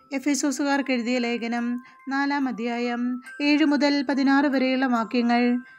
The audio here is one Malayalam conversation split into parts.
എഫേസോസുകാർക്ക് എഴുതിയ ലേഖനം നാലാം അധ്യായം ഏഴ് മുതൽ പതിനാറ് വരെയുള്ള വാക്യങ്ങൾ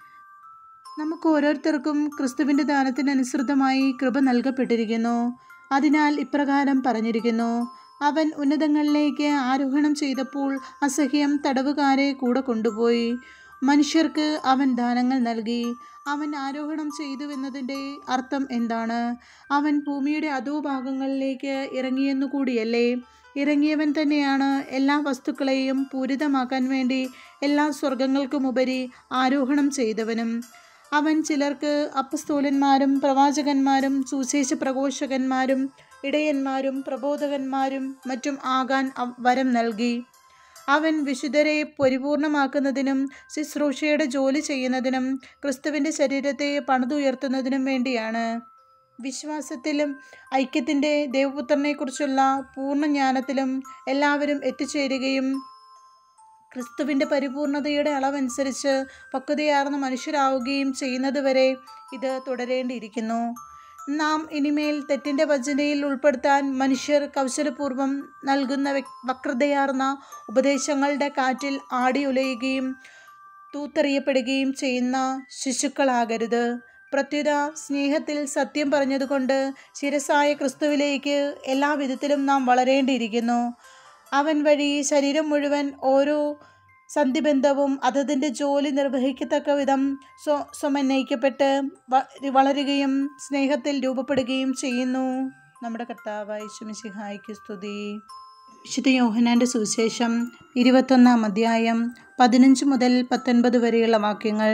നമുക്ക് ഓരോരുത്തർക്കും ക്രിസ്തുവിൻ്റെ ദാനത്തിനനുസൃതമായി കൃപ നൽകപ്പെട്ടിരിക്കുന്നു അതിനാൽ ഇപ്രകാരം പറഞ്ഞിരിക്കുന്നു അവൻ ഉന്നതങ്ങളിലേക്ക് ആരോഹണം ചെയ്തപ്പോൾ അസഹ്യം തടവുകാരെ കൂടെ കൊണ്ടുപോയി മനുഷ്യർക്ക് അവൻ ദാനങ്ങൾ നൽകി അവൻ ആരോഹണം ചെയ്തുവെന്നതിൻ്റെ അർത്ഥം എന്താണ് അവൻ ഭൂമിയുടെ അധോഭാഗങ്ങളിലേക്ക് ഇറങ്ങിയെന്നു കൂടിയല്ലേ ഇറങ്ങിയവൻ തന്നെയാണ് എല്ലാ വസ്തുക്കളെയും പൂരിതമാക്കാൻ വേണ്ടി എല്ലാ സ്വർഗങ്ങൾക്കുമുപരി ആരോഹണം ചെയ്തവനും അവൻ ചിലർക്ക് അപ്പസ്തോലന്മാരും പ്രവാചകന്മാരും സുശേഷ പ്രഘോഷകന്മാരും ഇടയന്മാരും പ്രബോധകന്മാരും മറ്റും ആകാൻ അവ- വരം നൽകി അവൻ വിശുദ്ധരെ പരിപൂർണമാക്കുന്നതിനും ശുശ്രൂഷയുടെ ജോലി ചെയ്യുന്നതിനും ക്രിസ്തുവിൻ്റെ ശരീരത്തെ പണിതുയർത്തുന്നതിനും വേണ്ടിയാണ് വിശ്വാസത്തിലും ഐക്യത്തിൻ്റെ ദൈവപുത്രനെക്കുറിച്ചുള്ള പൂർണ്ണ ജ്ഞാനത്തിലും എല്ലാവരും എത്തിച്ചേരുകയും ക്രിസ്തുവിൻ്റെ പരിപൂർണതയുടെ അളവനുസരിച്ച് പക്വതയാർന്ന മനുഷ്യരാവുകയും ചെയ്യുന്നതുവരെ ഇത് തുടരേണ്ടിയിരിക്കുന്നു നാം ഇനിമേൽ തെറ്റിൻ്റെ വഞ്ചനയിൽ ഉൾപ്പെടുത്താൻ മനുഷ്യർ കൗശലപൂർവ്വം നൽകുന്ന വ്യക്- വക്രതയാർന്ന ഉപദേശങ്ങളുടെ കാറ്റിൽ ആടിയുലയുകയും തൂത്തെറിയപ്പെടുകയും ചെയ്യുന്ന ശിശുക്കളാകരുത് പ്രത്യുത സ്നേഹത്തിൽ സത്യം പറഞ്ഞതുകൊണ്ട് ശിരസായ ക്രിസ്തുവിലേക്ക് എല്ലാ വിധത്തിലും നാം വളരേണ്ടിയിരിക്കുന്നു അവൻ വഴി ശരീരം മുഴുവൻ ഓരോ സന്ധിബന്ധവും അതതിൻ്റെ ജോലി നിർവഹിക്കത്തക്ക വിധം സ്വ സമന്വയിക്കപ്പെട്ട് വ- വളരുകയും സ്നേഹത്തിൽ രൂപപ്പെടുകയും ചെയ്യുന്നു നമ്മുടെ കർത്താവായ ശുമിശിഹായിക്ക് സ്തുതി വിശുദ്ധ യോഹനാൻ്റെ സുവിശേഷം ഇരുപത്തൊന്നാം അധ്യായം പതിനഞ്ച് മുതൽ പത്തൊൻപത് വരെയുള്ള വാക്യങ്ങൾ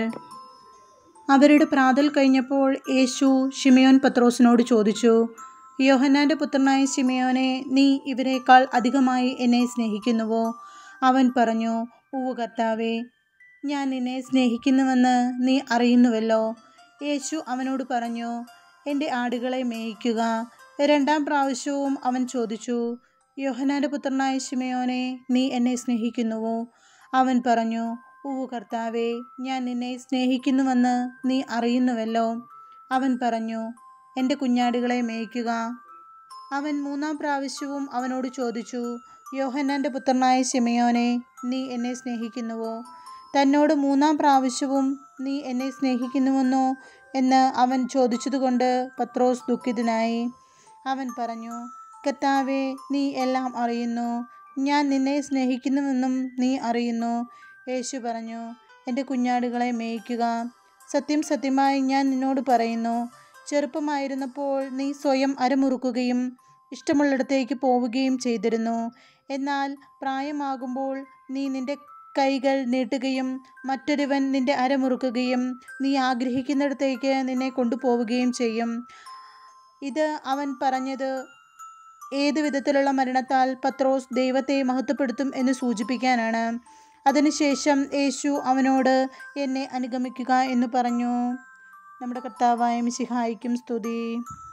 അവരുടെ പ്രാതൽ കഴിഞ്ഞപ്പോൾ യേശു ഷിമയോൻ പത്രോസിനോട് ചോദിച്ചു യോഹന്നാൻ്റെ പുത്രനായ ഷിമയോനെ നീ ഇവരെക്കാൾ അധികമായി എന്നെ സ്നേഹിക്കുന്നുവോ അവൻ പറഞ്ഞു ഉവ്വ് കർത്താവേ ഞാൻ നിന്നെ സ്നേഹിക്കുന്നുവെന്ന് നീ അറിയുന്നുവല്ലോ യേശു അവനോട് പറഞ്ഞു എൻ്റെ ആടുകളെ മേയിക്കുക രണ്ടാം പ്രാവശ്യവും അവൻ ചോദിച്ചു യോഹനാൻ്റെ പുത്രനായ ഷിമയോനെ നീ എന്നെ സ്നേഹിക്കുന്നുവോ അവൻ പറഞ്ഞു ഉവ്വ് കർത്താവേ ഞാൻ നിന്നെ സ്നേഹിക്കുന്നുവെന്ന് നീ അറിയുന്നുവല്ലോ അവൻ പറഞ്ഞു എൻ്റെ കുഞ്ഞാടുകളെ മേയ്ക്കുക അവൻ മൂന്നാം പ്രാവശ്യവും അവനോട് ചോദിച്ചു യോഹന്നാൻ്റെ പുത്രനായ ശിമയോനെ നീ എന്നെ സ്നേഹിക്കുന്നുവോ തന്നോട് മൂന്നാം പ്രാവശ്യവും നീ എന്നെ സ്നേഹിക്കുന്നുവെന്നോ എന്ന് അവൻ ചോദിച്ചതുകൊണ്ട് പത്രോസ് ദുഃഖിതനായി അവൻ പറഞ്ഞു കർത്താവേ നീ എല്ലാം അറിയുന്നു ഞാൻ നിന്നെ സ്നേഹിക്കുന്നുവെന്നും നീ അറിയുന്നു യേശു പറഞ്ഞു എൻ്റെ കുഞ്ഞാടുകളെ മേയ്ക്കുക സത്യം സത്യമായി ഞാൻ നിന്നോട് പറയുന്നു ചെറുപ്പമായിരുന്നപ്പോൾ നീ സ്വയം അരമുറുക്കുകയും ഇഷ്ടമുള്ളിടത്തേക്ക് പോവുകയും ചെയ്തിരുന്നു എന്നാൽ പ്രായമാകുമ്പോൾ നീ നിന്റെ കൈകൾ നീട്ടുകയും മറ്റൊരുവൻ നിന്റെ അരമുറുക്കുകയും നീ ആഗ്രഹിക്കുന്നിടത്തേക്ക് നിന്നെ കൊണ്ടുപോവുകയും ചെയ്യും ഇത് അവൻ പറഞ്ഞത് ഏത് വിധത്തിലുള്ള മരണത്താൽ പത്രോസ് ദൈവത്തെ മഹത്വപ്പെടുത്തും എന്ന് സൂചിപ്പിക്കാനാണ് അതിനുശേഷം യേശു അവനോട് എന്നെ അനുഗമിക്കുക എന്ന് പറഞ്ഞു നമ്മുടെ കർത്താവായ മിശിഹായിക്കും സ്തുതി